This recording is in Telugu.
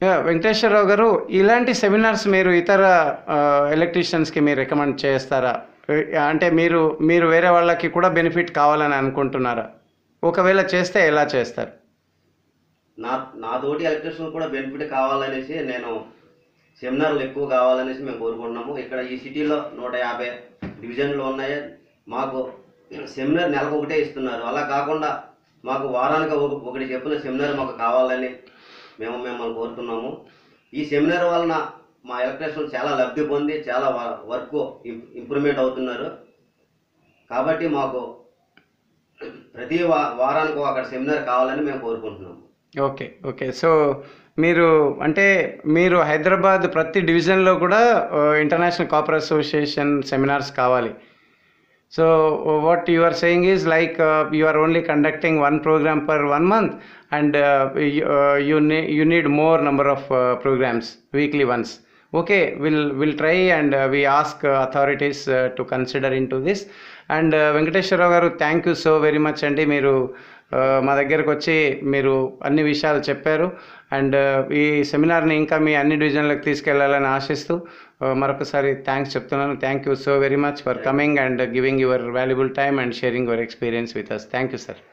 యా, వెంకటేశ్వరరావు గారు ఇలాంటి సెమినార్స్ మీరు ఇతర ఎలక్ట్రీషియన్స్కి మీరు రికమెండ్ చేస్తారా ఏ- అంటే మీరు మీరు వేరే వాళ్ళకి కూడా బెనిఫిట్ కావాలని అనుకుంటున్నారా ఒకవేళ చేస్తే ఎలా చేస్తారు నా నా తోటి ఎలక్ట్రిషియన్ కూడా బెనిఫిట్ కావాలనేసి నేను సెమినార్లు ఎక్కువ కావాలనేసి మేము కోరుకుంటున్నాము ఇక్కడ ఈ సిటీలో నూట యాభై డివిజన్లు ఉన్నాయి మాకు సెమినార్ నెలకు ఒకటే ఇస్తున్నారు అలా కాకుండా మాకు వారానికి ఒక ఒకటి చెప్పిన సెమినార్ మాకు కావాలని మేము మిమ్మల్ని కోరుతున్నాము ఈ సెమినార్ వలన మా ఎలక్ట్రిషియన్ చాలా లబ్ధి పొంది చాలా వ- వర్క్ ఇం- ఇంప్రూవ్మెంట్ అవుతున్నారు కాబట్టి మాకు ప్రతి వా వారానికి అక్కడ సెమినార్ కావాలని మేము కోరుకుంటున్నాము ఓకే ఓకే సో మీరు అంటే మీరు హైదరాబాద్ ప్రతి డివిజన్లో కూడా ఇంటర్నేషనల్ కాపర్ అసోసియేషన్ సెమినార్స్ కావాలి so what you are saying is like you are only conducting one program per one month and you you need more number of programs weekly once okay will will try and we ask authorities to consider in to this and Venkateswara Rao garu thank you so very much అండి మీరు uh, మా దగ్గరకు వచ్చి మీరు అన్ని విషయాలు చెప్పారు అండ్ ఈ సెమినార్ని ఇంకా మీ అన్ని డివిజన్లకు తీసుకెళ్లాలని ఆశిస్తూ uh, మరొకసారి థ్యాంక్స్ చెప్తున్నాను thank you so very much for coming and giving your valuable time and sharing your experience with us thank you sir